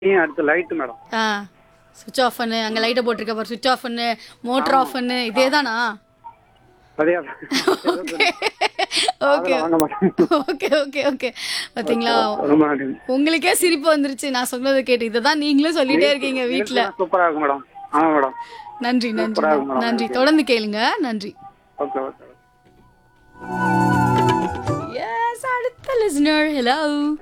அடுத்து light madam ஆ சுவிட்ச் of பண்ணு அங்கே லைட்டை போட்டிருக்க பாரு சுவிட்ச் ஆஃப் பண்ணு மோட்டர் ஆஃப் பண்ணு இதே தானா அதே ஓகே ஓகே வாங்க மேடம் ஓகே ஓகே ஓகே பார்த்தீங்களா ரொம்ப நன்றி உங்களுக்கே சிரிப்பு வந்துருச்சு நான் சொன்னதை கேட்டு இதை தான் நீங்களும் சொல்லிட்டே இருக்கீங்க வீட்டில் சூப்பரா இருக்கும் மேடம் ஆமா மேடம் நன்றி நன்றி சூப்பரா இருக்கும் மேடம். நன்றி தொடர்ந்து கேளுங்க நன்றி ஓகே ஓகே எஸ் அடுத்த லிசனர் ஹலோ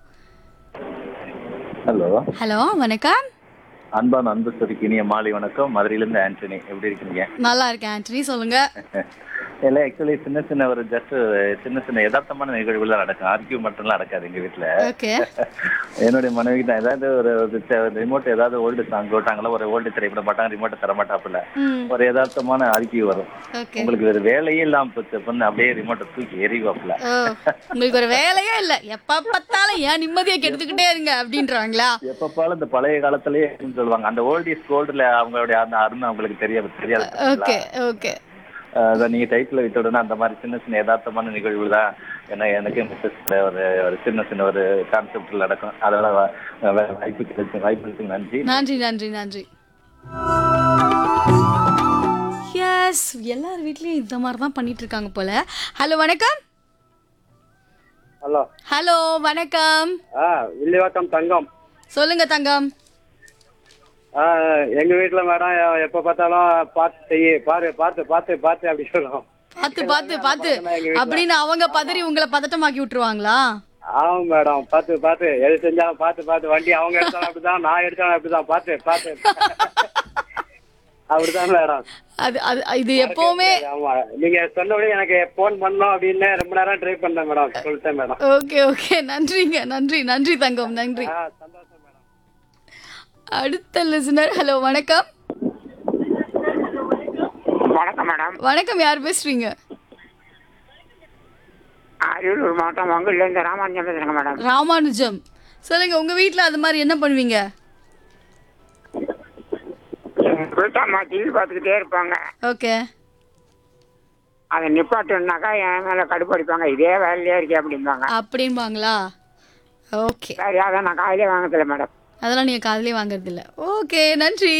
ஹலோ ஹலோ வணக்கம் அன்பான அன்பு சொரிக்கு இனிய மாலை வணக்கம் மதுரையிலேருந்து ஆண்டனி எப்படி இருக்கீங்க நல்லா இருக்கேன் ஆண்டனி சொல்லுங்க இல்லை ஆக்சுவலி சின்ன சின்ன ஒரு ஜஸ்ட் சின்ன சின்ன யதார்த்தமான நிகழ்வுகள் தான் நடக்கும் ஆர்கியூ மட்டும்லாம் நடக்காது எங்க வீட்டில் ஓகே என்னுடைய மனைவி தான் ஏதாவது ஒரு ரிமோட் ஏதாவது ஓல்டு சாங் போட்டாங்களோ ஒரு ஓல்டு திரைப்படம் போட்டாங்க ரிமோட்டை தர மாட்டாப்புல ம் ஒரு யதார்த்தமான ஆர்கியூ வரும் ஓகே உங்களுக்கு வேறு வேலையே இல்லாம போச்சு பொண்ணு அப்படியே ரிமோட்டை தூக்கி எறிவாப்புல ஓ உங்களுக்கு ஒரு வேலையே இல்ல எப்ப பார்த்தாலும் ஏன் நிம்மதியை கெடுத்துக்கிட்டே இருங்க அப்படின்றாங்களா எப்ப பாலும் இந்த பழைய காலத்திலேயே சொல்லுவாங்க அந்த ஓல்ட் இஸ் கோல்டுல அவங்களுடைய அந்த அருமை அவங்களுக்கு தெரியாது தெரியாது ஓகே ஓகே அதான் நீங்க டைட்டில் விட்ட உடனே அந்த மாதிரி சின்ன சின்ன யதார்த்தமான நிகழ்வுகள் தான் ஏன்னா எனக்கு மிஸ்ஸஸ்ல ஒரு ஒரு சின்ன சின்ன ஒரு கான்செப்ட்ல நடக்கும் அதனால வா- வா- வாய்ப்பு கிடைச்சு வாய்ப்பு கிடைச்சு நன்றி நன்றி நன்றி நன்றி எஸ் எல்லார் வீட்லயும் இந்த மாதிரி தான் பண்ணிட்டு இருக்காங்க போல ஹலோ வணக்கம் ஹலோ ஹலோ வணக்கம் ஆ வில்லிவாக்கம் தங்கம் சொல்லுங்க தங்கம் ஆ எங்க வீட்டுல மேடம் எப்ப பார்த்தாலும் பார்த்து செய்ய பாரு பார்த்து பார்த்து பார்த்து அப்படி சொல்லுவோம் பார்த்து பார்த்து பார்த்து அப்படின்னு அவங்க பதறி உங்களை பதட்டமாக்கி விட்டுருவாங்களா ஆமா மேடம் பார்த்து பார்த்து எது செஞ்சாலும் பார்த்து பார்த்து வண்டி அவங்க எடுத்தாலும் அப்படிதான் நான் எடுத்தாலும் அப்படிதான் பார்த்து பார்த்து அப்படிதான் மேடம் அது அது இது எப்பவுமே ஆமா நீங்க சொன்னபடி எனக்கு போன் பண்ணோம் அப்படின்னு ரொம்ப நேரம் ட்ரை பண்ணேன் மேடம் சொல்லிட்டேன் மேடம் ஓகே ஓகே நன்றிங்க நன்றி நன்றி தங்கம் நன்றி ஆ சந்தோஷம் மேடம் அடுத்த லிசனர் ஹலோ வணக்கம் வணக்கம் மேடம் வணக்கம் யார் பேசுறீங்க அரியலூர் மாவட்டம் மங்கள்லேருந்து ராமானுஜம் பேசுகிறேங்க மேடம் ராமானுஜம் சொல்லுங்க உங்க வீட்ல அது மாதிரி என்ன பண்ணுவீங்க குளித்தாம்மா டிவி பார்த்துக்கிட்டே இருப்பாங்க ஓகே அதை நிப்பாட்டுனாக்கா என் மேலே கடுப்பு அடிப்பாங்க இதே வேலையிலே இருக்கே அப்படிம்பாங்க அப்படிம்பாங்களா ஓகே சரி அதை நான் காலையிலே வாங்கதில்ல மேடம் அதெல்லாம் நீங்க காதுலயே வாங்குறது இல்ல ஓகே நன்றி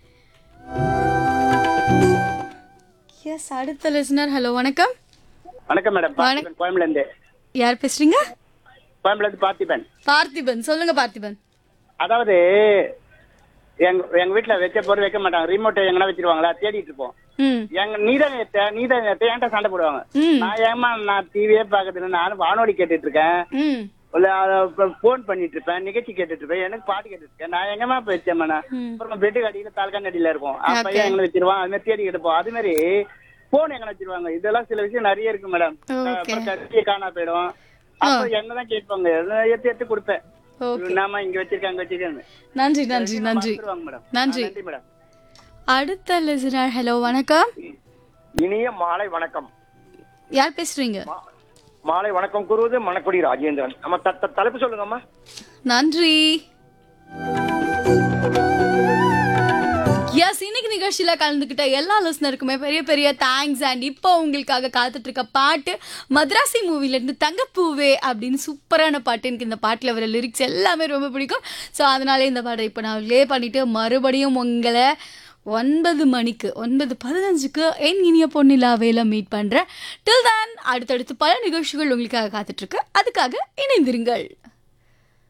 எஸ் அடுத்த லிசனர் ஹலோ வணக்கம் வணக்கம் மேடம் பார்த்திபன் கோயம்புல இருந்து யார் பேசுறீங்க கோயம்புல இருந்து பார்த்திபன் பார்த்திபன் சொல்லுங்க பார்த்திபன் அதாவது எங்க எங்க வீட்டுல வச்ச பொருள் வைக்க மாட்டாங்க ரிமோட் எங்கன்னா வச்சிருவாங்களா தேடிட்டு இருப்போம் ம் எங்க நீதான் ஏத்த நீதான் ஏத்த என்கிட்ட சண்டை போடுவாங்க ம் நான் ஏமா நான் டிவியே பாக்குறது நானும் வானொலி கேட்டுட்டு இருக்கேன் ம் போன் பண்ணிட்டு இருப்பேன் நிகழ்ச்சி கேட்டுட்டு இருப்பேன் எனக்கு பாட்டு கேட்டுட்டு இருக்கேன் நான் எங்கம்மா போய் வச்சேன் நான் ம். அப்புறம் பெட்டு அடியில தாழ்கான் அடியில இருக்கும் அப்ப Okay. எங்களை வச்சிருவான் அது மாதிரி தேடி எடுப்போம் அது மாதிரி போன் எங்க வச்சிருவாங்க இதெல்லாம் சில விஷயம் நிறைய இருக்கு மேடம் Okay. அப்புறம் கட்சியை காணா போயிடும் அப்ப என்னதான் கேட்பாங்க எல்லாம் எடுத்து எடுத்து கொடுப்பேன் ஓகே நாம இங்க வச்சிருக்கேன் அங்க வச்சிருக்கேன் நன்றி நன்றி நன்றி மேடம் நன்றி நன்றி மேடம் அடுத்த லிசனர் ஹலோ வணக்கம் இனிய மாலை வணக்கம் யார் பேசுறீங்க மாலை வணக்கம் கூறுவது மணக்குடி ராஜேந்திரன் நம்ம த- த- தலைப்பு சொல்லுங்கம்மா நன்றி எஸ் இன்னைக்கு நிகழ்ச்சியில கலந்துக்கிட்ட எல்லா லிஸ்னருக்குமே பெரிய பெரிய தேங்க்ஸ் அண்ட் இப்போ உங்களுக்காக காத்துட்டு இருக்க பாட்டு மദ്രാசி மூவில இருந்து தங்கப்பூவே அப்படின்னு சூப்பரான பாட்டு எனக்கு இந்த பாட்டில் வர லிரிக்ஸ் எல்லாமே ரொம்ப பிடிக்கும் ஸோ அதனாலே இந்த பாட்டை இப்போ நான் ப்ளே பண்ணிட்டு மறுபடியும் உங்களை ஒன்பது மணிக்கு ஒன்பது பதினஞ்சுக்கு என் இனிய பொன்னிலாவேல மீட் பண்ணுறேன் டில் தான் அடுத்தடுத்து பல நிகழ்ச்சிகள் உங்களுக்காக காத்துட்ருக்கு அதுக்காக இணைந்திருங்கள்